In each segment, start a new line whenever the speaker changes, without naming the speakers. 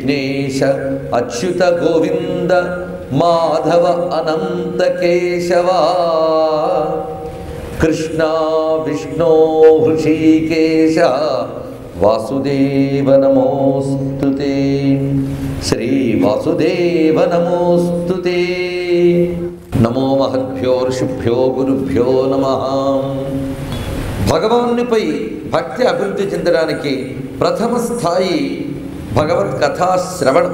విఘ్నేశ అచ్యుత గోవింద మాధవ అనంత కేశవా కృష్ణ విష్ణో హృషికేశ వాసుదేవ నమోస్తు శ్రీ వాసుదేవ నమోస్తు నమో మహద్భ్యో ఋషిభ్యో గురుభ్యో నమ భగవానునిపై భక్తి అభివృద్ధి చెందడానికి ప్రథమ స్థాయి భగవత్ కథా శ్రవణం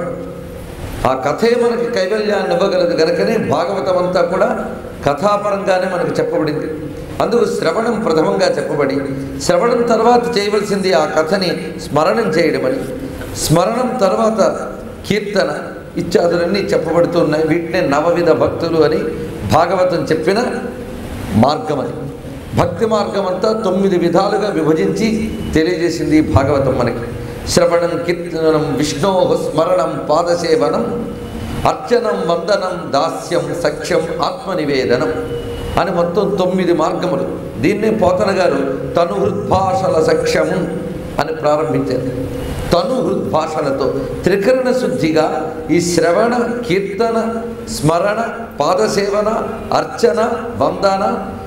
ఆ కథే మనకి కైవల్యాన్ని ఇవ్వగలదు గనుకనే భాగవతం అంతా కూడా కథాపరంగానే మనకు చెప్పబడింది అందుకు శ్రవణం ప్రథమంగా చెప్పబడి శ్రవణం తర్వాత చేయవలసింది ఆ కథని స్మరణం చేయడమని స్మరణం తర్వాత కీర్తన ఇత్యాదులన్నీ చెప్పబడుతూ ఉన్నాయి వీటినే నవవిధ భక్తులు అని భాగవతం చెప్పిన మార్గం అది భక్తి మార్గం అంతా తొమ్మిది విధాలుగా విభజించి తెలియజేసింది ఈ భాగవతం మనకి శ్రవణం కీర్తనం విష్ణో స్మరణం పాదసేవనం అర్చనం వందనం దాస్యం సఖ్యం ఆత్మనివేదనం అని మొత్తం తొమ్మిది మార్గములు దీన్నే పోతన గారు తను హృద్భాషల సఖ్యము అని ప్రారంభించారు తను హృద్భాషలతో త్రికరణ శుద్ధిగా ఈ శ్రవణ కీర్తన స్మరణ పాదసేవన అర్చన వందన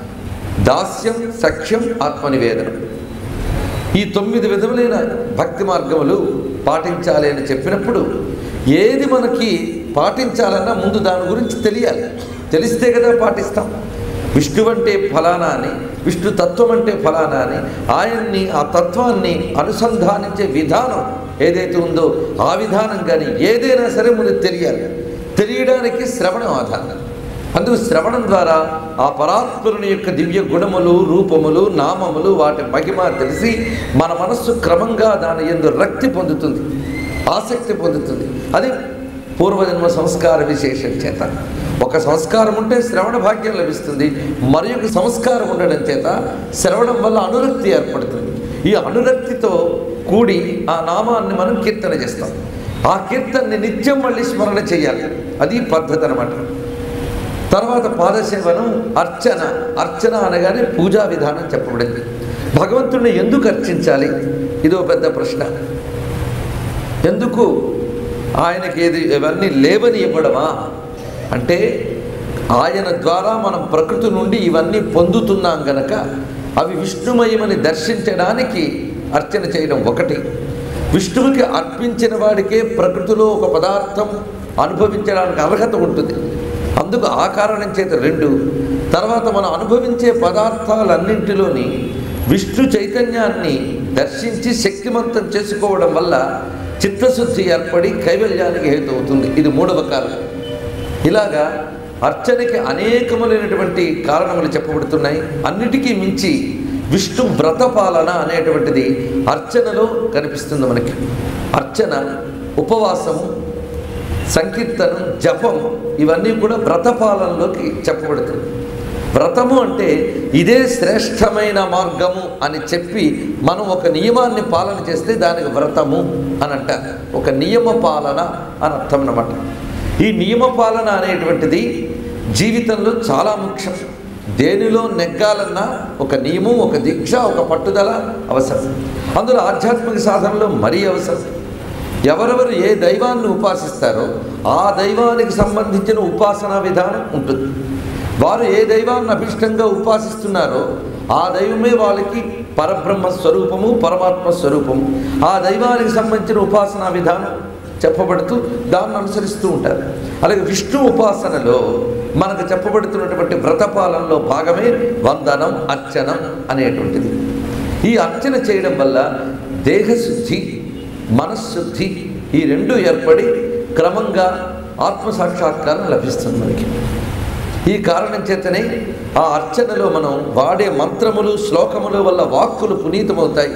దాస్యం సఖ్యం ఆత్మనివేదనం ఈ తొమ్మిది విధములైన భక్తి మార్గములు పాటించాలి అని చెప్పినప్పుడు ఏది మనకి పాటించాలన్నా ముందు దాని గురించి తెలియాలి తెలిస్తే కదా పాటిస్తాం విష్ణు అంటే ఫలానా అని విష్ణు తత్వం అంటే ఫలానా అని ఆయన్ని ఆ తత్వాన్ని అనుసంధానించే విధానం ఏదైతే ఉందో ఆ విధానం కానీ ఏదైనా సరే ముందు తెలియాలి తెలియడానికి శ్రవణం ఆధారం అందుకు శ్రవణం ద్వారా ఆ పరాత్పరుని యొక్క దివ్య గుణములు రూపములు నామములు వాటి మహిమ తెలిసి మన మనస్సు క్రమంగా దాని ఎందు రక్తి పొందుతుంది ఆసక్తి పొందుతుంది అది పూర్వజన్మ సంస్కార విశేషం చేత ఒక సంస్కారం ఉంటే శ్రవణ భాగ్యం లభిస్తుంది మరి ఒక సంస్కారం ఉండడం చేత శ్రవణం వల్ల అనురక్తి ఏర్పడుతుంది ఈ అనురక్తితో కూడి ఆ నామాన్ని మనం కీర్తన చేస్తాం ఆ కీర్తనని నిత్యం మళ్ళీ స్మరణ చేయాలి అది పద్ధతి అనమాట తర్వాత పాదసేవనం అర్చన అర్చన అనగానే పూజా విధానం చెప్పబడింది భగవంతుడిని ఎందుకు అర్చించాలి ఇదో పెద్ద ప్రశ్న ఎందుకు ఆయనకి ఏది ఇవన్నీ లేవని ఇవ్వడమా అంటే ఆయన ద్వారా మనం ప్రకృతి నుండి ఇవన్నీ పొందుతున్నాం గనక అవి విష్ణుమయమని దర్శించడానికి అర్చన చేయడం ఒకటి విష్ణువుకి అర్పించిన వాడికే ప్రకృతిలో ఒక పదార్థం అనుభవించడానికి అర్హత ఉంటుంది అందుకు ఆ కారణం చేత రెండు తర్వాత మనం అనుభవించే పదార్థాలన్నింటిలోని విష్ణు చైతన్యాన్ని దర్శించి శక్తిమంతం చేసుకోవడం వల్ల చిత్తశుద్ధి ఏర్పడి కైవల్యానికి హేతు అవుతుంది ఇది మూడవ కారణం ఇలాగా అర్చనకి అనేకములైనటువంటి కారణములు చెప్పబడుతున్నాయి అన్నిటికీ మించి విష్ణు వ్రతపాలన అనేటువంటిది అర్చనలో కనిపిస్తుంది మనకి అర్చన ఉపవాసము సంకీర్తనం జపం ఇవన్నీ కూడా వ్రతపాలనలోకి చెప్పబడుతుంది వ్రతము అంటే ఇదే శ్రేష్టమైన మార్గము అని చెప్పి మనం ఒక నియమాన్ని పాలన చేస్తే దానికి వ్రతము అని అంటారు ఒక నియమ పాలన అని అర్థం అన్నమాట ఈ నియమ పాలన అనేటువంటిది జీవితంలో చాలా ముఖ్యం దేనిలో నెగ్గాలన్నా ఒక నియమం ఒక దీక్ష ఒక పట్టుదల అవసరం అందులో ఆధ్యాత్మిక సాధనలో మరీ అవసరం ఎవరెవరు ఏ దైవాన్ని ఉపాసిస్తారో ఆ దైవానికి సంబంధించిన ఉపాసనా విధానం ఉంటుంది వారు ఏ దైవాన్ని అభిష్టంగా ఉపాసిస్తున్నారో ఆ దైవమే వాళ్ళకి పరబ్రహ్మ స్వరూపము పరమాత్మ స్వరూపము ఆ దైవానికి సంబంధించిన ఉపాసనా విధానం చెప్పబడుతూ దాన్ని అనుసరిస్తూ ఉంటారు అలాగే విష్ణు ఉపాసనలో మనకు చెప్పబడుతున్నటువంటి వ్రతపాలనలో భాగమే వందనం అర్చనం అనేటువంటిది ఈ అర్చన చేయడం వల్ల దేహశుద్ధి మనశ్శుద్ధి ఈ రెండు ఏర్పడి క్రమంగా ఆత్మసాక్షాత్కారం లభిస్తుంది మనకి ఈ కారణం చేతనే ఆ అర్చనలో మనం వాడే మంత్రములు శ్లోకముల వల్ల వాక్కులు పునీతమవుతాయి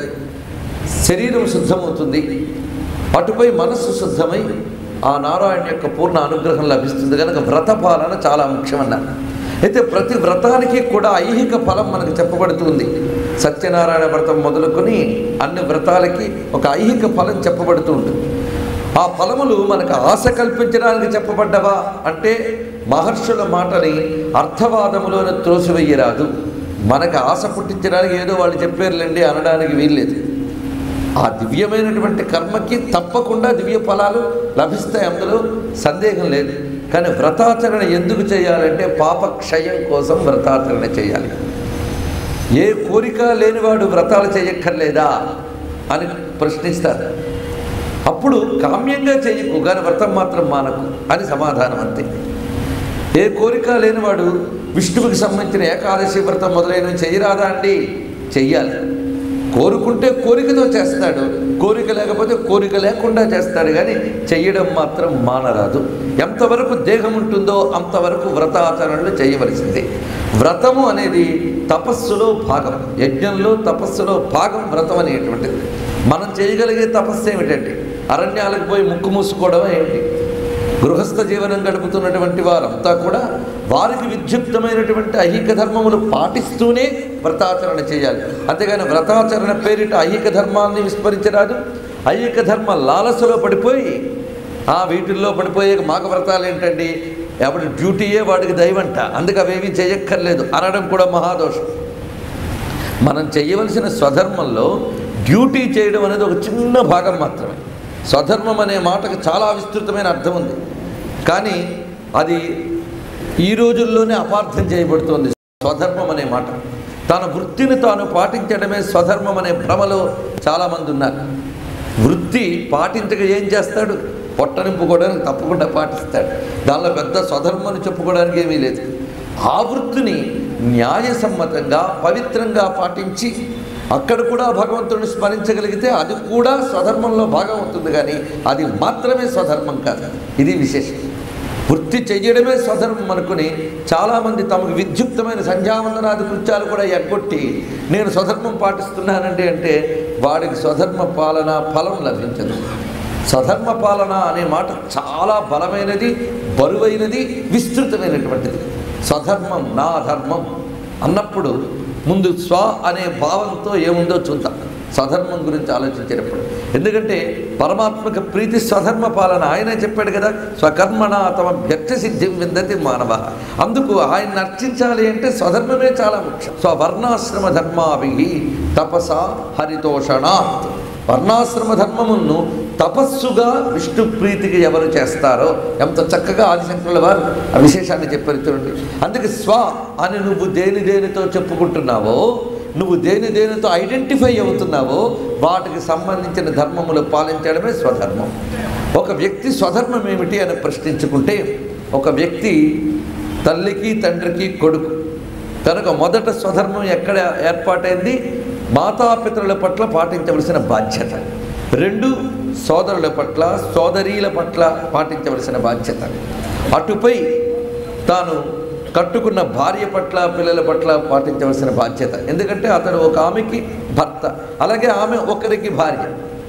శరీరం శుద్ధమవుతుంది అటుపై మనస్సు శుద్ధమై ఆ నారాయణ యొక్క పూర్ణ అనుగ్రహం లభిస్తుంది కనుక వ్రత పాలన చాలా ముఖ్యమన్నారు అయితే ప్రతి వ్రతానికి కూడా ఐహిక ఫలం మనకు చెప్పబడుతుంది సత్యనారాయణ వ్రతం మొదలుకొని అన్ని వ్రతాలకి ఒక ఐహిక ఫలం చెప్పబడుతూ ఉంటుంది ఆ ఫలములు మనకు ఆశ కల్పించడానికి చెప్పబడ్డవా అంటే మహర్షుల మాటని అర్థవాదములోనే త్రోసివేయరాదు మనకు ఆశ పుట్టించడానికి ఏదో వాళ్ళు చెప్పారులేండి అనడానికి వీల్లేదు ఆ దివ్యమైనటువంటి కర్మకి తప్పకుండా దివ్య ఫలాలు లభిస్తాయి అందులో సందేహం లేదు కానీ వ్రతాచరణ ఎందుకు చేయాలంటే పాపక్షయం కోసం వ్రతాచరణ చేయాలి ఏ కోరిక లేనివాడు వ్రతాలు చేయక్కర్లేదా అని ప్రశ్నిస్తారు అప్పుడు కామ్యంగా చేయకు కానీ వ్రతం మాత్రం మానకు అని సమాధానం అంతే ఏ కోరిక లేనివాడు విష్ణువుకి సంబంధించిన ఏకాదశి వ్రతం మొదలైనవి చేయరాదా అండి చెయ్యాలి కోరుకుంటే కోరికతో చేస్తాడు కోరిక లేకపోతే కోరిక లేకుండా చేస్తాడు కానీ చెయ్యడం మాత్రం మానరాదు ఎంతవరకు దేహం ఉంటుందో అంతవరకు వ్రతాచరణలు చేయవలసిందే వ్రతము అనేది తపస్సులో భాగం యజ్ఞంలో తపస్సులో భాగం వ్రతం అనేటువంటిది మనం చేయగలిగే తపస్సు ఏమిటంటే అరణ్యాలకు పోయి ముక్కు మూసుకోవడం ఏమిటి గృహస్థ జీవనం గడుపుతున్నటువంటి వారంతా కూడా వారికి విద్యుక్తమైనటువంటి ఐహిక ధర్మములు పాటిస్తూనే వ్రతాచరణ చేయాలి అంతేగాని వ్రతాచరణ పేరిట ఐహిక ధర్మాన్ని విస్మరించరాదు ఐహిక ధర్మ లాలసలో పడిపోయి ఆ వీటిల్లో పడిపోయే మాక వ్రతాలు ఏంటండి ఎవరి డ్యూటీయే వాడికి దైవంట అందుకే అవేమీ చేయక్కర్లేదు అనడం కూడా మహాదోషం మనం చేయవలసిన స్వధర్మంలో డ్యూటీ చేయడం అనేది ఒక చిన్న భాగం మాత్రమే స్వధర్మం అనే మాటకు చాలా విస్తృతమైన అర్థం ఉంది కానీ అది ఈ రోజుల్లోనే అపార్థం చేయబడుతోంది స్వధర్మం అనే మాట తన వృత్తిని తాను పాటించడమే స్వధర్మం అనే భ్రమలో చాలామంది ఉన్నారు వృత్తి పాటించక ఏం చేస్తాడు పొట్ట నింపుకోవడానికి తప్పకుండా పాటిస్తాడు దానిలో పెద్ద స్వధర్మం చెప్పుకోవడానికి ఏమీ లేదు ఆ వృత్తిని న్యాయసమ్మతంగా పవిత్రంగా పాటించి అక్కడ కూడా భగవంతుడిని స్మరించగలిగితే అది కూడా స్వధర్మంలో భాగం అవుతుంది కానీ అది మాత్రమే స్వధర్మం కాదు ఇది విశేషం వృత్తి చెయ్యడమే స్వధర్మం అనుకుని చాలామంది తమకు విద్యుక్తమైన సంధ్యావందనాది కృత్యాలు కూడా ఎగ్గొట్టి నేను స్వధర్మం పాటిస్తున్నానండి అంటే వాడికి స్వధర్మ పాలన ఫలం లభించదు స్వధర్మ పాలన అనే మాట చాలా బలమైనది బరువైనది విస్తృతమైనటువంటిది స్వధర్మం నా ధర్మం అన్నప్పుడు ముందు స్వ అనే భావంతో ఏముందో చూద్దాం స్వధర్మం గురించి ఆలోచించేటప్పుడు ఎందుకంటే పరమాత్మక ప్రీతి స్వధర్మ పాలన ఆయనే చెప్పాడు కదా స్వకర్మణ తమ వ్యక్త సిద్ధిం విందతి మానవ అందుకు ఆయన్ని అర్చించాలి అంటే స్వధర్మమే చాలా ముఖ్యం స్వవర్ణాశ్రమ ధర్మాభి తపస హరితోషణాత్ వర్ణాశ్రమ ధర్మమును తపస్సుగా విష్ణు ప్రీతికి ఎవరు చేస్తారో ఎంత చక్కగా ఆదిశంకరుల వారు ఆ విశేషాన్ని చెప్పారు చూడండి అందుకే స్వ అని నువ్వు దేని దేనితో చెప్పుకుంటున్నావో నువ్వు దేని దేనితో ఐడెంటిఫై అవుతున్నావో వాటికి సంబంధించిన ధర్మములు పాలించడమే స్వధర్మం ఒక వ్యక్తి స్వధర్మం ఏమిటి అని ప్రశ్నించుకుంటే ఒక వ్యక్తి తల్లికి తండ్రికి కొడుకు కనుక మొదట స్వధర్మం ఎక్కడ ఏర్పాటైంది మాతాపితరుల పట్ల పాటించవలసిన బాధ్యత రెండు సోదరుల పట్ల సోదరీల పట్ల పాటించవలసిన బాధ్యత అటుపై తాను కట్టుకున్న భార్య పట్ల పిల్లల పట్ల పాటించవలసిన బాధ్యత ఎందుకంటే అతను ఒక ఆమెకి భర్త అలాగే ఆమె ఒకరికి భార్య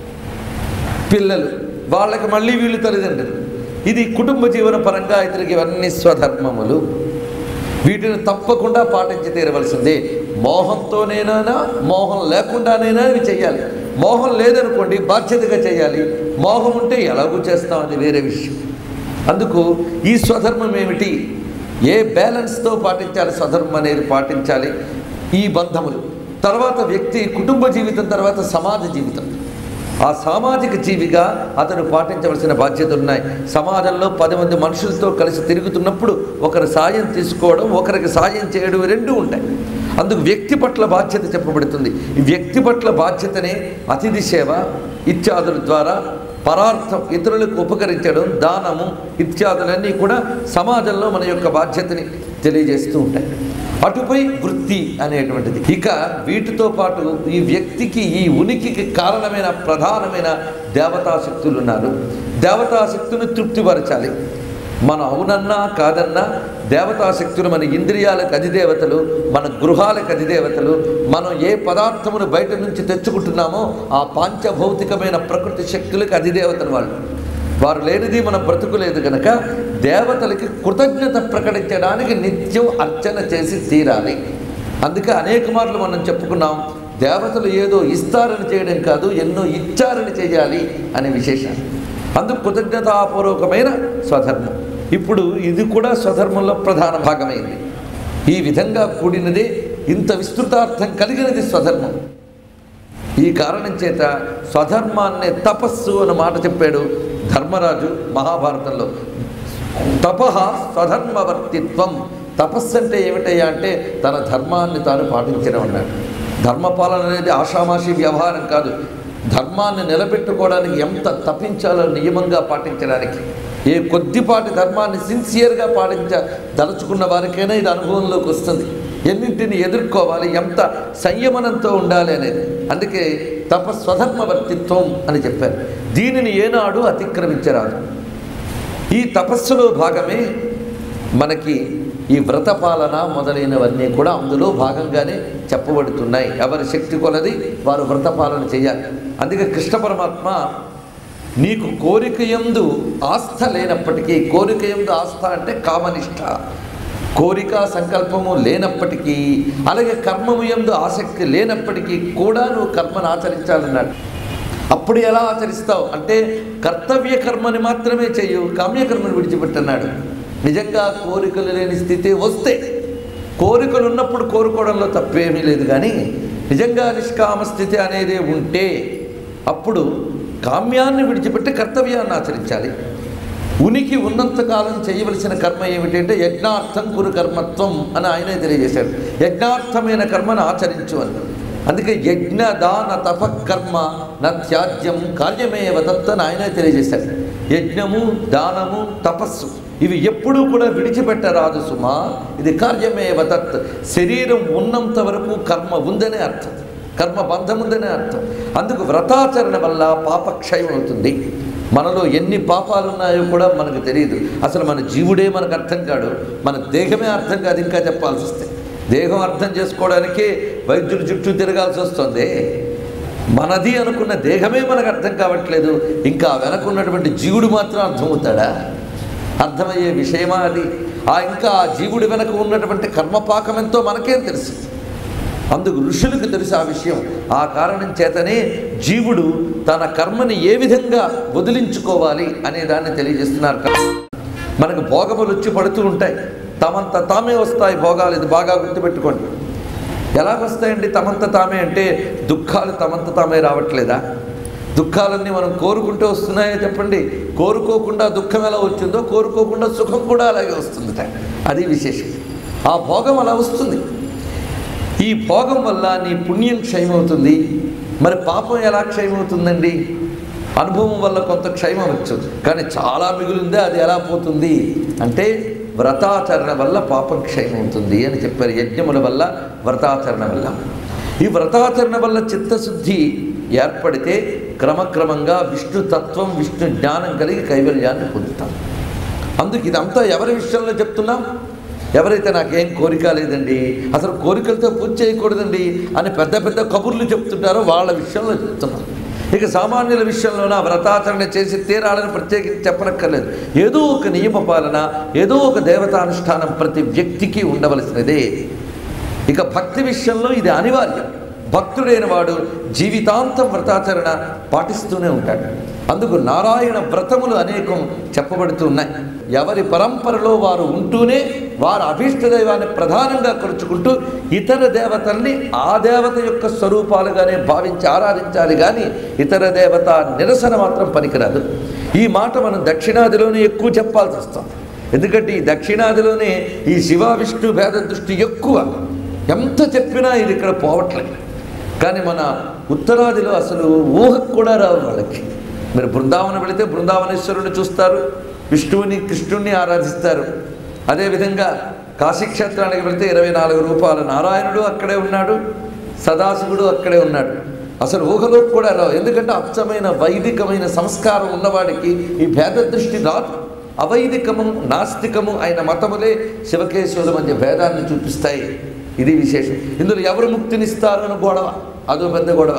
పిల్లలు వాళ్ళకి మళ్ళీ వీళ్ళు తల్లిదండ్రులు ఇది కుటుంబ జీవన పరంగా ఇతనికి ఇవన్నీ స్వధర్మములు వీటిని తప్పకుండా పాటించి తీరవలసిందే మోహంతోనేనా మోహం లేకుండానైనా ఇవి చేయాలి మోహం లేదనుకోండి బాధ్యతగా చేయాలి మోహం ఉంటే ఎలాగూ చేస్తాం అది వేరే విషయం అందుకు ఈ స్వధర్మం ఏమిటి ఏ బ్యాలెన్స్తో పాటించాలి స్వధర్మం అనేది పాటించాలి ఈ బంధములు తర్వాత వ్యక్తి కుటుంబ జీవితం తర్వాత సమాజ జీవితం ఆ సామాజిక జీవిగా అతను పాటించవలసిన బాధ్యతలు ఉన్నాయి సమాజంలో పది మంది మనుషులతో కలిసి తిరుగుతున్నప్పుడు ఒకరి సాయం తీసుకోవడం ఒకరికి సాయం చేయడం రెండూ ఉంటాయి అందుకు వ్యక్తి పట్ల బాధ్యత చెప్పబడుతుంది ఈ వ్యక్తి పట్ల బాధ్యతనే అతిథి సేవ ఇత్యాదుల ద్వారా పరార్థం ఇతరులకు ఉపకరించడం దానము ఇత్యాదులన్నీ కూడా సమాజంలో మన యొక్క బాధ్యతని తెలియజేస్తూ ఉంటాయి అటుపై వృత్తి అనేటువంటిది ఇక వీటితో పాటు ఈ వ్యక్తికి ఈ ఉనికికి కారణమైన ప్రధానమైన దేవతాశక్తులు ఉన్నారు దేవతాశక్తులు తృప్తిపరచాలి మనం అవునన్నా కాదన్నా దేవతాశక్తులు మన ఇంద్రియాలకు అధిదేవతలు మన గృహాలకు అధిదేవతలు మనం ఏ పదార్థమును బయట నుంచి తెచ్చుకుంటున్నామో ఆ పాంచభౌతికమైన ప్రకృతి శక్తులకు అధిదేవతలు వాళ్ళు వారు లేనిది మన బ్రతుకు లేదు కనుక దేవతలకి కృతజ్ఞత ప్రకటించడానికి నిత్యం అర్చన చేసి తీరాలి అందుకే అనేక మార్లు మనం చెప్పుకున్నాం దేవతలు ఏదో ఇస్తారని చేయడం కాదు ఎన్నో ఇచ్చారని చేయాలి అనే విశేషాలు అందుకు కృతజ్ఞతాపూర్వకమైన స్వధర్మం ఇప్పుడు ఇది కూడా స్వధర్మంలో ప్రధాన భాగమైంది ఈ విధంగా కూడినదే ఇంత విస్తృతార్థం కలిగినది స్వధర్మం ఈ కారణం చేత స్వధర్మాన్నే తపస్సు అన్న మాట చెప్పాడు ధర్మరాజు మహాభారతంలో తపహ స్వధర్మవర్తిత్వం తపస్సు అంటే ఏమిటయ్యా అంటే తన ధర్మాన్ని తాను పాటించడం అన్నాడు ధర్మపాలన అనేది ఆషామాషి వ్యవహారం కాదు ధర్మాన్ని నిలబెట్టుకోవడానికి ఎంత తప్పించాలో నియమంగా పాటించడానికి ఏ కొద్దిపాటి ధర్మాన్ని సిన్సియర్గా పాటించ దలుచుకున్న వారికైనా ఇది అనుభవంలోకి వస్తుంది ఎన్నింటిని ఎదుర్కోవాలి ఎంత సంయమనంతో ఉండాలి అనేది అందుకే తపస్వధర్మవర్తిత్వం అని చెప్పారు దీనిని ఏనాడు అతిక్రమించరాదు ఈ తపస్సులో భాగమే మనకి ఈ వ్రతపాలన మొదలైనవన్నీ కూడా అందులో భాగంగానే చెప్పబడుతున్నాయి ఎవరి శక్తి కొలది వారు వ్రతపాలన చేయాలి అందుకే కృష్ణ పరమాత్మ నీకు కోరిక ఎందు ఆస్థ లేనప్పటికీ కోరిక ఎందు ఆస్థ అంటే కామనిష్ట కోరిక సంకల్పము లేనప్పటికీ అలాగే కర్మము ఎందు ఆసక్తి లేనప్పటికీ కూడా నువ్వు కర్మను ఆచరించాలన్నాడు అప్పుడు ఎలా ఆచరిస్తావు అంటే కర్తవ్య కర్మని మాత్రమే చెయ్యు కామ్యకర్మను విడిచిపెట్టన్నాడు నిజంగా కోరికలు లేని స్థితి వస్తే కోరికలు ఉన్నప్పుడు కోరుకోవడంలో తప్పేమీ లేదు కానీ నిజంగా నిష్కామ స్థితి అనేది ఉంటే అప్పుడు కామ్యాన్ని విడిచిపెట్టి కర్తవ్యాన్ని ఆచరించాలి ఉనికి ఉన్నంతకాలం చేయవలసిన కర్మ ఏమిటంటే యజ్ఞార్థం కురు కర్మత్వం అని ఆయనే తెలియజేశాడు యజ్ఞార్థమైన కర్మను ఆచరించు అని అందుకే యజ్ఞ దాన తపకర్మ నా త్యాజ్యం కార్యమేవ దత్త అని ఆయనే తెలియజేశాడు యజ్ఞము దానము తపస్సు ఇవి ఎప్పుడూ కూడా విడిచిపెట్టరాదు సుమా ఇది కార్యమేవ దత్ శరీరం ఉన్నంత వరకు కర్మ ఉందనే అర్థం కర్మ బంధం ఉందనే అర్థం అందుకు వ్రతాచరణ వల్ల పాపక్షయం అవుతుంది మనలో ఎన్ని పాపాలు ఉన్నాయో కూడా మనకు తెలియదు అసలు మన జీవుడే మనకు అర్థం కాడు మన దేహమే అర్థం కాదు ఇంకా చెప్పాల్సి వస్తే దేహం అర్థం చేసుకోవడానికే వైద్యులు చుట్టూ తిరగాల్సి వస్తుంది మనది అనుకున్న దేహమే మనకు అర్థం కావట్లేదు ఇంకా వెనకున్నటువంటి జీవుడు మాత్రం అర్థమవుతాడా అర్థమయ్యే విషయమా అది ఆ ఇంకా ఆ జీవుడి వెనక ఉన్నటువంటి కర్మపాకం ఎంతో మనకేం తెలుసు అందుకు ఋషులకు తెలుసు ఆ విషయం ఆ కారణం చేతనే జీవుడు తన కర్మని ఏ విధంగా వదిలించుకోవాలి అనే దాన్ని తెలియజేస్తున్నారు కదా. మనకు భోగములు వచ్చి పడుతూ ఉంటాయి తమంత తామే వస్తాయి భోగాలు ఇది బాగా గుర్తుపెట్టుకోండి ఎలాగొస్తాయండి తమంత తామే అంటే దుఃఖాలు తమంత తామే రావట్లేదా దుఃఖాలన్నీ మనం కోరుకుంటూ వస్తున్నాయో చెప్పండి కోరుకోకుండా దుఃఖం ఎలా వచ్చిందో కోరుకోకుండా సుఖం కూడా అలాగే వస్తుందట అది విశేషం ఆ భోగం అలా వస్తుంది ఈ భోగం వల్ల నీ పుణ్యం క్షయమవుతుంది మరి పాపం ఎలా క్షయమవుతుందండి అనుభవం వల్ల కొంత క్షయం వచ్చు కానీ చాలా మిగులుందే అది ఎలా పోతుంది అంటే వ్రతాచరణ వల్ల పాపం క్షయమవుతుంది అని చెప్పారు యజ్ఞముల వల్ల వ్రతాచరణ వల్ల ఈ వ్రతాచరణ వల్ల చిత్తశుద్ధి ఏర్పడితే క్రమక్రమంగా విష్ణు తత్వం విష్ణు జ్ఞానం కలిగి కైవల్యాన్ని పొందుతాం అందుకు ఇదంతా ఎవరి విషయంలో చెప్తున్నాం ఎవరైతే నాకేం కోరిక లేదండి అసలు కోరికలతో పూజ చేయకూడదండి అని పెద్ద పెద్ద కబుర్లు చెప్తుంటారో వాళ్ళ విషయంలో చెప్తున్నాం ఇక సామాన్యుల విషయంలోన వ్రతాచరణ చేసి తీరాలని ప్రత్యేకించి చెప్పనక్కర్లేదు ఏదో ఒక నియమ పాలన ఏదో ఒక దేవతానుష్ఠానం ప్రతి వ్యక్తికి ఉండవలసినదే ఇక భక్తి విషయంలో ఇది అనివార్యం భక్తుడైన వాడు జీవితాంతం వ్రతాచరణ పాటిస్తూనే ఉంటాడు అందుకు నారాయణ వ్రతములు అనేకం చెప్పబడుతూ ఉన్నాయి ఎవరి పరంపరలో వారు ఉంటూనే వారు అభీష్ట దైవాన్ని ప్రధానంగా కొలుచుకుంటూ ఇతర దేవతల్ని ఆ దేవత యొక్క స్వరూపాలుగానే భావించి ఆరాధించాలి కానీ ఇతర దేవత నిరసన మాత్రం పనికిరాదు ఈ మాట మనం దక్షిణాదిలోనే ఎక్కువ చెప్పాల్సి వస్తుంది ఎందుకంటే ఈ దక్షిణాదిలోనే ఈ శివ విష్ణు భేద దృష్టి ఎక్కువ ఎంత చెప్పినా ఇది ఇక్కడ పోవట్లేదు కానీ మన ఉత్తరాదిలో అసలు ఊహకు కూడా రావు వాళ్ళకి మీరు బృందావనం వెళితే బృందావనేశ్వరుని చూస్తారు విష్ణువుని కృష్ణుణ్ణి ఆరాధిస్తారు అదేవిధంగా కాశీక్షేత్రానికి వెళితే ఇరవై నాలుగు రూపాయల నారాయణుడు అక్కడే ఉన్నాడు సదాశివుడు అక్కడే ఉన్నాడు అసలు ఊహలోకి కూడా రావు ఎందుకంటే అచ్చమైన వైదికమైన సంస్కారం ఉన్నవాడికి ఈ భేద దృష్టి రాదు అవైదికము నాస్తికము అయిన మతములే శివకేశవుల మధ్య భేదాన్ని చూపిస్తాయి ఇది విశేషం ఇందులో ఎవరు ముక్తినిస్తారు అని గొడవ అదో పెద్ద గొడవ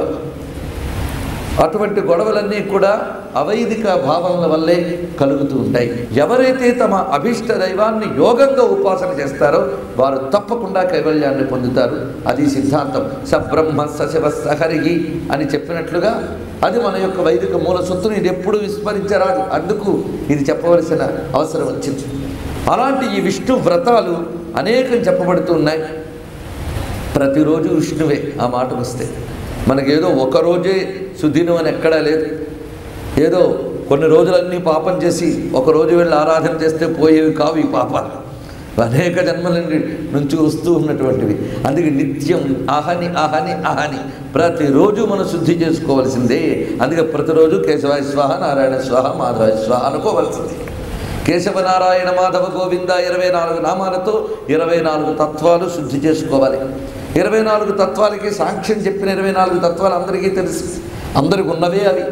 అటువంటి గొడవలన్నీ కూడా అవైదిక భావనల వల్లే కలుగుతూ ఉంటాయి ఎవరైతే తమ అభిష్ట దైవాన్ని యోగంగా ఉపాసన చేస్తారో వారు తప్పకుండా కైవల్యాన్ని పొందుతారు అది సిద్ధాంతం సబ్రహ్మ సశివ సహరిగి అని చెప్పినట్లుగా అది మన యొక్క వైదిక మూల సొత్తును ఇది ఎప్పుడు విస్మరించరాదు అందుకు ఇది చెప్పవలసిన అవసరం వచ్చింది అలాంటి ఈ విష్ణు వ్రతాలు అనేకం చెప్పబడుతూ ఉన్నాయి ప్రతిరోజు విష్ణువే ఆ మాట వస్తే మనకేదో ఒక రోజే సుదినం అని ఎక్కడా లేదు ఏదో కొన్ని రోజులన్నీ పాపం చేసి ఒక రోజు వెళ్ళి ఆరాధన చేస్తే పోయేవి కావు ఈ పాపాలు అనేక జన్మల నుండి నుంచి వస్తూ ఉన్నటువంటివి అందుకే నిత్యం అహని అహని అహని ప్రతిరోజు మనం శుద్ధి చేసుకోవాల్సిందే అందుకే ప్రతిరోజు కేశవాయ స్వాహ నారాయణ స్వాహ మాధవ స్వాహ అనుకోవాల్సిందే కేశవ నారాయణ మాధవ గోవింద ఇరవై నాలుగు నామాలతో ఇరవై నాలుగు తత్వాలు శుద్ధి చేసుకోవాలి ఇరవై నాలుగు తత్వాలకి సాక్ష్యం చెప్పిన ఇరవై నాలుగు తత్వాలు అందరికీ తెలుసు అందరికి ఉన్నవే అవి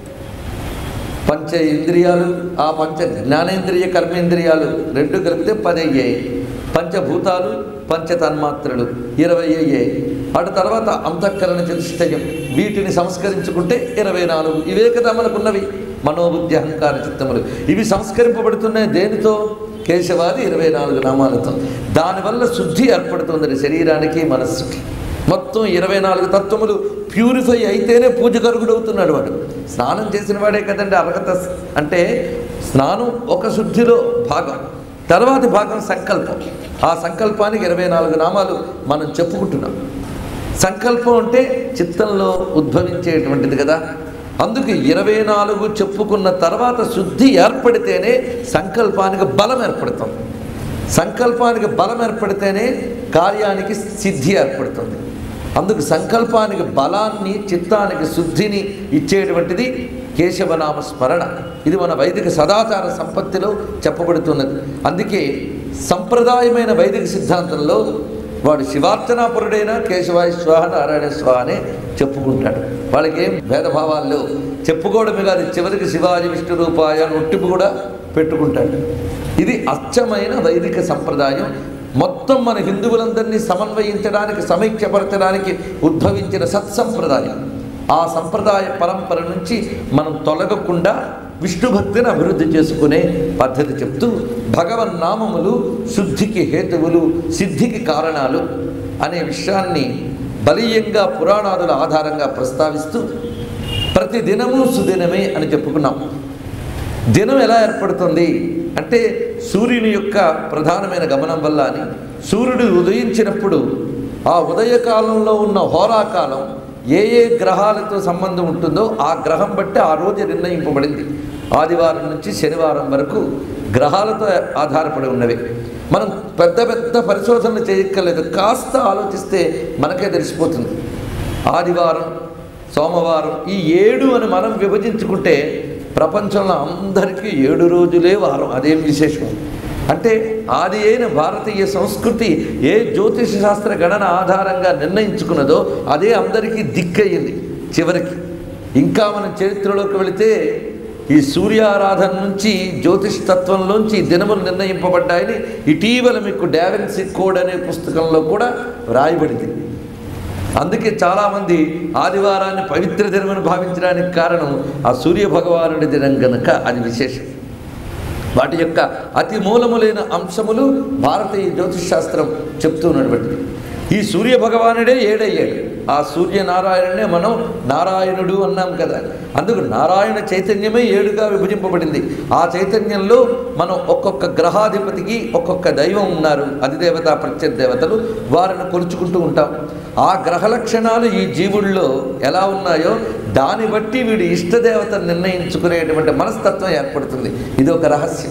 పంచ ఇంద్రియాలు ఆ పంచ జ్ఞానేంద్రియ కర్మేంద్రియాలు రెండు కలిపితే పది అయ్యాయి పంచభూతాలు పంచ తన్మాత్రలు ఇరవై అయ్యాయి అటు తర్వాత అంతఃకరణ చతుష్టయం వీటిని సంస్కరించుకుంటే ఇరవై నాలుగు ఇవే కదా మనకున్నవి మనోబుద్ధి అహంకార చిత్తములు ఇవి సంస్కరింపబడుతున్నాయి దేనితో కేశవాది ఇరవై నాలుగు నామాలతో దానివల్ల శుద్ధి ఏర్పడుతుంది శరీరానికి మనస్సుకి మొత్తం ఇరవై నాలుగు తత్వములు ప్యూరిఫై అయితేనే పూజకరుగుడవుతున్నాడు వాడు స్నానం చేసిన వాడే కదండి అర్హత అంటే స్నానం ఒక శుద్ధిలో భాగం తర్వాతి భాగం సంకల్పం ఆ సంకల్పానికి ఇరవై నాలుగు నామాలు మనం చెప్పుకుంటున్నాం సంకల్పం అంటే చిత్తంలో ఉద్భవించేటువంటిది కదా అందుకు ఇరవై నాలుగు చెప్పుకున్న తర్వాత శుద్ధి ఏర్పడితేనే సంకల్పానికి బలం ఏర్పడుతుంది సంకల్పానికి బలం ఏర్పడితేనే కార్యానికి సిద్ధి ఏర్పడుతుంది అందుకు సంకల్పానికి బలాన్ని చిత్తానికి శుద్ధిని ఇచ్చేటువంటిది కేశవనామ స్మరణ ఇది మన వైదిక సదాచార సంపత్తిలో చెప్పబడుతున్నది అందుకే సంప్రదాయమైన వైదిక సిద్ధాంతంలో వాడు శివార్చనాపురుడైన కేశవాయ స్వాహ నారాయణ స్వాహ అనే చెప్పుకుంటాడు వాళ్ళకి ఏం భేదభావాల్లో చెప్పుకోవడమే కాదు చివరికి శివాజీ విష్ణు రూపాయ అని ఒట్టిపు కూడా పెట్టుకుంటాడు ఇది అచ్చమైన వైదిక సంప్రదాయం మొత్తం మన హిందువులందరినీ సమన్వయించడానికి సమైక్యపరచడానికి ఉద్భవించిన సత్సంప్రదాయం ఆ సంప్రదాయ పరంపర నుంచి మనం తొలగకుండా విష్ణు భక్తిని అభివృద్ధి చేసుకునే పద్ధతి చెప్తూ భగవన్నామములు శుద్ధికి హేతువులు సిద్ధికి కారణాలు అనే విషయాన్ని బలీయంగా పురాణాదుల ఆధారంగా ప్రస్తావిస్తూ ప్రతి దినము సుదినమే అని చెప్పుకున్నాం దినం ఎలా ఏర్పడుతుంది అంటే సూర్యుని యొక్క ప్రధానమైన గమనం వల్ల అని సూర్యుడు ఉదయించినప్పుడు ఆ ఉదయకాలంలో ఉన్న హోరాకాలం ఏ ఏ గ్రహాలతో సంబంధం ఉంటుందో ఆ గ్రహం బట్టి ఆ రోజు నిర్ణయింపబడింది ఆదివారం నుంచి శనివారం వరకు గ్రహాలతో ఆధారపడి ఉన్నవి మనం పెద్ద పెద్ద పరిశోధనలు చేయక్కర్లేదు కాస్త ఆలోచిస్తే మనకే తెలిసిపోతుంది ఆదివారం సోమవారం ఈ ఏడు అని మనం విభజించుకుంటే ప్రపంచంలో అందరికీ ఏడు రోజులే వారం అదేం విశేషం అంటే ఆది అయిన భారతీయ సంస్కృతి ఏ జ్యోతిష శాస్త్ర గణన ఆధారంగా నిర్ణయించుకున్నదో అదే అందరికీ దిక్కయ్యింది చివరికి ఇంకా మనం చరిత్రలోకి వెళితే ఈ సూర్యారాధన నుంచి జ్యోతిష్ తత్వంలోంచి ఈ దినములు నిర్ణయింపబడ్డాయని ఇటీవల మీకు డావెన్సీ కోడ్ అనే పుస్తకంలో కూడా వ్రాయబడింది అందుకే చాలామంది ఆదివారాన్ని పవిత్ర దినమని భావించడానికి కారణం ఆ సూర్య భగవానుడి దినం గనుక అది విశేషం వాటి యొక్క అతి మూలములైన అంశములు భారతీయ జ్యోతిష్ శాస్త్రం చెప్తూ ఉన్నటువంటిది ఈ సూర్య భగవానుడే ఏడయ్యాడు ఆ సూర్యనారాయణనే మనం నారాయణుడు అన్నాం కదా అందుకు నారాయణ చైతన్యమే ఏడుగా విభజింపబడింది ఆ చైతన్యంలో మనం ఒక్కొక్క గ్రహాధిపతికి ఒక్కొక్క దైవం ఉన్నారు అధిదేవత ప్రత్యర్థేవతలు వారిని కొలుచుకుంటూ ఉంటాం ఆ గ్రహ లక్షణాలు ఈ జీవుల్లో ఎలా ఉన్నాయో దాన్ని బట్టి వీడి ఇష్టదేవతను నిర్ణయించుకునేటువంటి మనస్తత్వం ఏర్పడుతుంది ఇది ఒక రహస్యం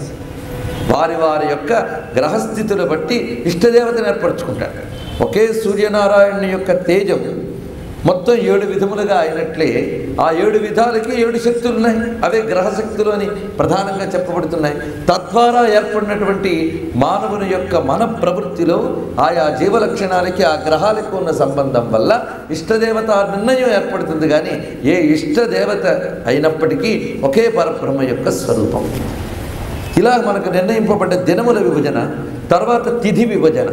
వారి వారి యొక్క గ్రహస్థితులు బట్టి ఇష్టదేవతను ఏర్పరచుకుంటారు ఒకే సూర్యనారాయణ యొక్క తేజం మొత్తం ఏడు విధములుగా అయినట్లే ఆ ఏడు విధాలకి ఏడు శక్తులు ఉన్నాయి అవే గ్రహశక్తులు అని ప్రధానంగా చెప్పబడుతున్నాయి తద్వారా ఏర్పడినటువంటి మానవుని యొక్క మన ప్రవృత్తిలో ఆయా జీవలక్షణాలకి ఆ గ్రహాలకు ఉన్న సంబంధం వల్ల ఇష్టదేవత నిర్ణయం ఏర్పడుతుంది కానీ ఏ ఇష్టదేవత అయినప్పటికీ ఒకే పరబ్రహ్మ యొక్క స్వరూపం ఇలా మనకు నిర్ణయింపబడ్డ దినముల విభజన తర్వాత తిథి విభజన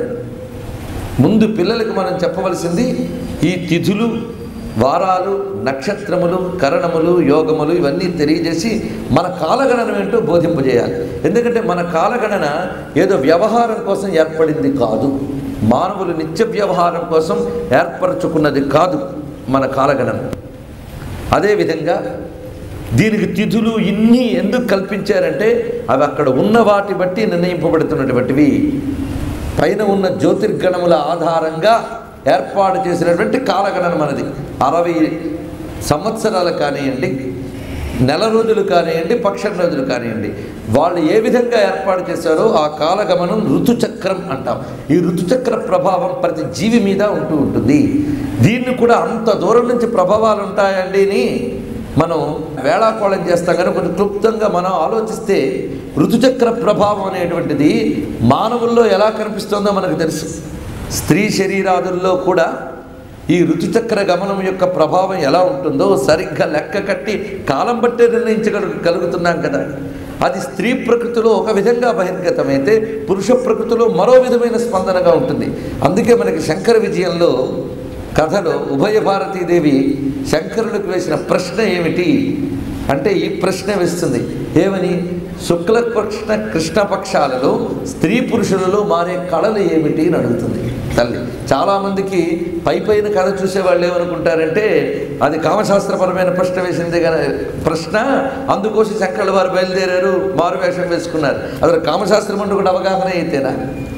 ముందు పిల్లలకు మనం చెప్పవలసింది ఈ తిథులు వారాలు నక్షత్రములు కరణములు యోగములు ఇవన్నీ తెలియజేసి మన కాలగణన ఏంటో బోధింపజేయాలి ఎందుకంటే మన కాలగణన ఏదో వ్యవహారం కోసం ఏర్పడింది కాదు మానవులు నిత్య వ్యవహారం కోసం ఏర్పరచుకున్నది కాదు మన కాలగణన అదేవిధంగా దీనికి తిథులు ఇన్ని ఎందుకు కల్పించారంటే అవి అక్కడ ఉన్న వాటి బట్టి నిర్ణయింపబడుతున్నటువంటివి పైన ఉన్న జ్యోతిర్గణముల ఆధారంగా ఏర్పాటు చేసినటువంటి కాలగణన మనది అరవై సంవత్సరాలు కానివ్వండి నెల రోజులు కానివ్వండి పక్ష రోజులు కానివ్వండి వాళ్ళు ఏ విధంగా ఏర్పాటు చేశారో ఆ కాలగమనం ఋతుచక్రం అంటాం ఈ ఋతుచక్ర ప్రభావం ప్రతి జీవి మీద ఉంటూ ఉంటుంది దీన్ని కూడా అంత దూరం నుంచి ప్రభావాలు ఉంటాయండి అని మనం వేళాకోళం చేస్తాం కానీ కొంచెం క్లుప్తంగా మనం ఆలోచిస్తే ఋతుచక్ర ప్రభావం అనేటువంటిది మానవుల్లో ఎలా కనిపిస్తుందో మనకు తెలుసు స్త్రీ శరీరాదుల్లో కూడా ఈ ఋతుచక్ర గమనం యొక్క ప్రభావం ఎలా ఉంటుందో సరిగ్గా లెక్క కట్టి కాలం బట్టే నిర్ణయించగల కలుగుతున్నాం కదా అది స్త్రీ ప్రకృతిలో ఒక విధంగా బహిర్గతమైతే పురుష ప్రకృతిలో మరో విధమైన స్పందనగా ఉంటుంది అందుకే మనకి శంకర విజయంలో కథలో ఉభయ భారతీదేవి శంకరులకు వేసిన ప్రశ్న ఏమిటి అంటే ఈ ప్రశ్న వేస్తుంది ఏమని శుక్లపక్ష కృష్ణపక్షాలలో స్త్రీ పురుషులలో మారే కళలు ఏమిటి అని అడుగుతుంది తల్లి చాలామందికి పై పైన కథ చూసేవాళ్ళు ఏమనుకుంటారంటే అది కామశాస్త్రపరమైన ప్రశ్న వేసింది కానీ ప్రశ్న అందుకోసం శంకరుల వారు బయలుదేరారు మారువేషం వేసుకున్నారు అసలు కామశాస్త్రం అంటే కూడా అవగాహన అయితేనా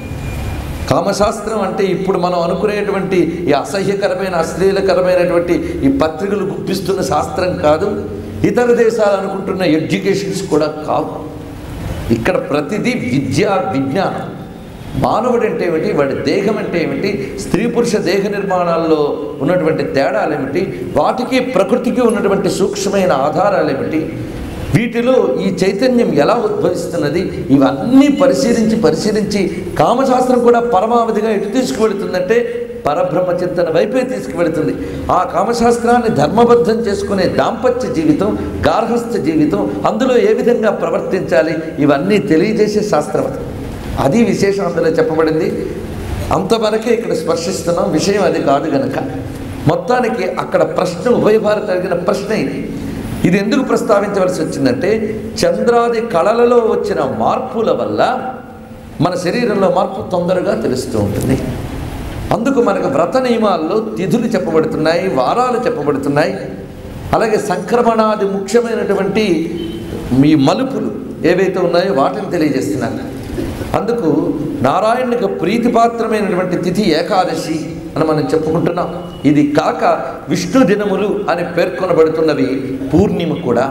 కామశాస్త్రం అంటే ఇప్పుడు మనం అనుకునేటువంటి ఈ అసహ్యకరమైన అశ్లీలకరమైనటువంటి ఈ పత్రికలు గుప్పిస్తున్న శాస్త్రం కాదు ఇతర దేశాలు అనుకుంటున్న ఎడ్యుకేషన్స్ కూడా కావు ఇక్కడ ప్రతిదీ విద్య విజ్ఞానం మానవుడు అంటే ఏమిటి వాడి దేహం అంటే ఏమిటి స్త్రీ పురుష దేహ నిర్మాణాల్లో ఉన్నటువంటి తేడాలు ఏమిటి వాటికి ప్రకృతికి ఉన్నటువంటి సూక్ష్మమైన ఆధారాలు ఏమిటి వీటిలో ఈ చైతన్యం ఎలా ఉద్భవిస్తున్నది ఇవన్నీ పరిశీలించి పరిశీలించి కామశాస్త్రం కూడా పరమావధిగా ఎటు తీసుకువెళుతుందంటే పరబ్రహ్మ చింతన వైపే తీసుకువెళుతుంది ఆ కామశాస్త్రాన్ని ధర్మబద్ధం చేసుకునే దాంపత్య జీవితం గార్హస్థ జీవితం అందులో ఏ విధంగా ప్రవర్తించాలి ఇవన్నీ తెలియజేసే శాస్త్రం అది అది విశేషం అందులో చెప్పబడింది అంతవరకే ఇక్కడ స్పర్శిస్తున్నాం విషయం అది కాదు గనక మొత్తానికి అక్కడ ప్రశ్న ఉభయ భారత అడిగిన ప్రశ్న ఇది ఇది ఎందుకు ప్రస్తావించవలసి వచ్చిందంటే చంద్రాది కళలలో వచ్చిన మార్పుల వల్ల మన శరీరంలో మార్పు తొందరగా తెలుస్తూ ఉంటుంది అందుకు మనకు వ్రత నియమాల్లో తిథులు చెప్పబడుతున్నాయి వారాలు చెప్పబడుతున్నాయి అలాగే సంక్రమణాది ముఖ్యమైనటువంటి మీ మలుపులు ఏవైతే ఉన్నాయో వాటిని తెలియజేస్తున్నారు అందుకు నారాయణునికి ప్రీతిపాత్రమైనటువంటి తిథి ఏకాదశి అని మనం చెప్పుకుంటున్నాం ఇది కాక విష్ణు దినములు అని పేర్కొనబడుతున్నవి పూర్ణిమ కూడా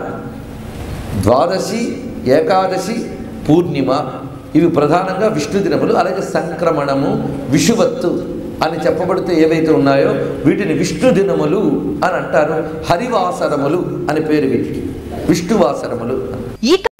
ద్వాదశి ఏకాదశి పూర్ణిమ ఇవి ప్రధానంగా విష్ణు దినములు అలాగే సంక్రమణము విషువత్తు అని చెప్పబడుతూ ఏవైతే ఉన్నాయో వీటిని విష్ణు దినములు అని అంటారు హరివాసరములు అని పేరు వీటికి విష్ణువాసరములు
ఈ